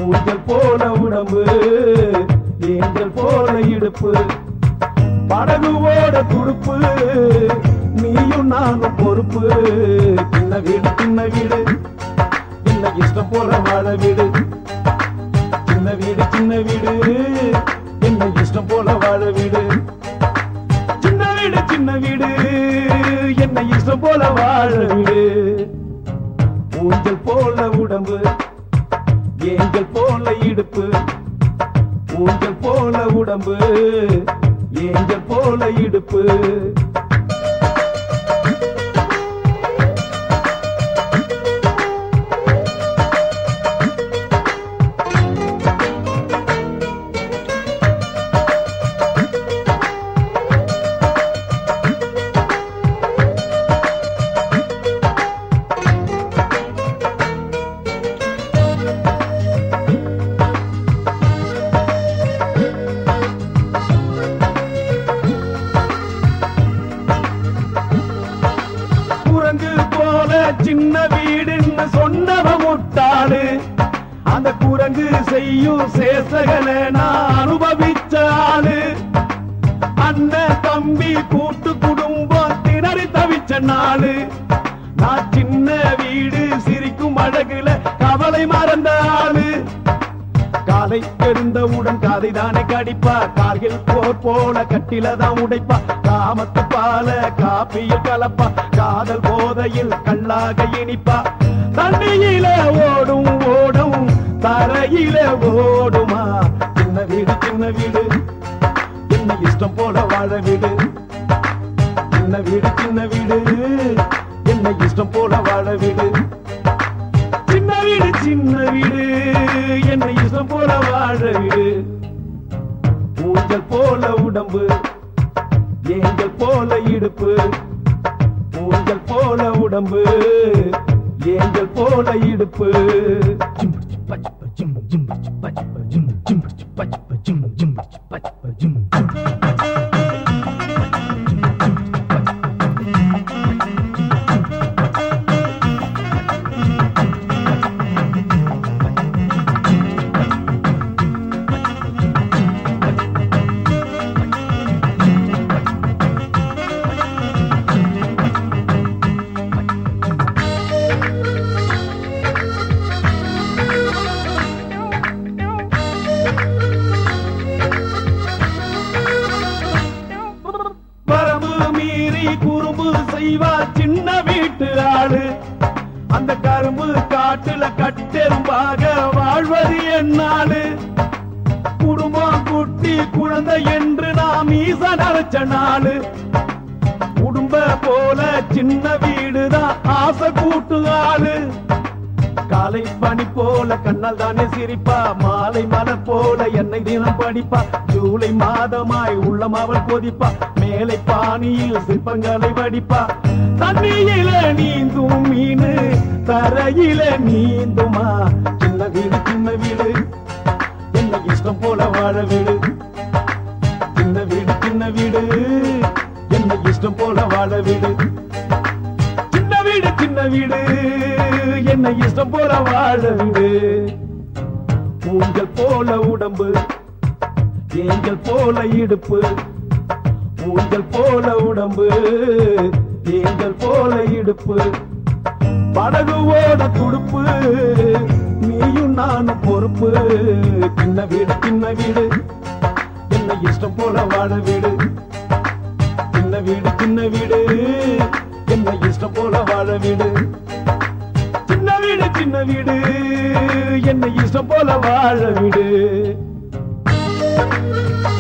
ஊஞ்சல் போல உடம்பு ஏஞ்சல் போல இடுப்பு படகு ஓட துடுப்பு நீயும் நானும் பொறுப்பு சின்ன வீடு சின்ன வீடு என்ன இஷ்டம் போல வாழ வீடு சின்ன வீடு சின்ன வீடு என்ன இஷ்டம் போல வாழ வீடு சின்ன வீடு சின்ன வீடு என்ன இஷ்டம் போல வாழ வீடு ஊஞ்சல் போல உடம்பு ஏஞ்சல் போல இடுப்பு ஊஞ்சல் போல உடம்பு ஏஞ்சல் போல இடுப்பு குரங்கு போல சின்ன வீடுன்னு சொன்னவ முட்டாளு அந்த குரங்கு செய்யும் சேசகனை நான் அனுபவிச்ச ஆளு அண்ணன் தம்பி கூட்டு குடும்பம் திணறி தவிச்ச நாளு நான் சின்ன வீடு சிரிக்கும் அழகுல கவலை மறந்த ஆளு காலை எழுந்தவுடன் காதை தானே கடிப்பா கார்கில் போர் போல கட்டில தான் உடைப்பா காமத்து பால காப்பியில் கலப்பா காதல் போதையில் கல்லாக இனிப்பா தண்ணியில ஓடும் ஓடும் தரையில ஓடுமா சின்ன வீடு சின்ன வீடு என்ன இஷ்டம் போல வாழ வீடு சின்ன வீடு சின்ன வீடு என்ன இஷ்டம் போல வாழ வீடு சின்ன வீடு சின்ன வீடு என்ன இஷ்டம் போல வாழ வீடு ஊஞ்சல் போல உடம்பு ஏஞ்சல் போல இடுப்பு ஊஞ்சல் போல உடம்பு ஏஞ்சல் போல இடுப்பு வரம்பு மீறி குறும்பு செய்வா சின்ன வீட்டு ஆளு அந்த கரும்பு காட்டுல கட்டெரும்பாக வாழ்வது என்னாலு குடும்பம் குட்டி குழந்தை என்று நாம் ஈச நினைச்ச நாளு குடும்ப போல சின்ன வீடுதான் ஆசை கூட்டு ஆளு காலை பனி போல கண்ணால் தானே சிரிப்பா மாலை மலர் போல என்னை தினம் படிப்பா ஜூலை மாதமாய் உள்ளம் அவள் கொதிப்பா மேலை பானியில் சிற்பங்களை வடிப்பா தண்ணியில நீந்தும் மீனு தரையில நீந்துமா சின்ன வீடு சின்ன வீடு என்ன இஷ்டம் போல வாழ வீடு சின்ன வீடு சின்ன வீடு என்ன இஷ்டம் போல வாழ வீடு சின்ன வீடு சின்ன வீடு என்ன இஷ்டம் போல வாழ வீடு ஊஞ்சல் போல உடம்பு ஏஞ்சல் போல இடுப்பு ஊஞ்சல் போல உடம்பு ஏஞ்சல் போல இடுப்பு படகு ஓட துடுப்பு நீயும் நானும் பொறுப்பு சின்ன வீடு சின்ன வீடு என்ன இஷ்டம் போல வாழ வீடு சின்ன வீடு சின்ன வீடு என்ன இஷ்டம் போல வாழ வீடு சின்ன வீடு சின்ன வீடு என்ன இஷ்டம் போல வாழ வீடு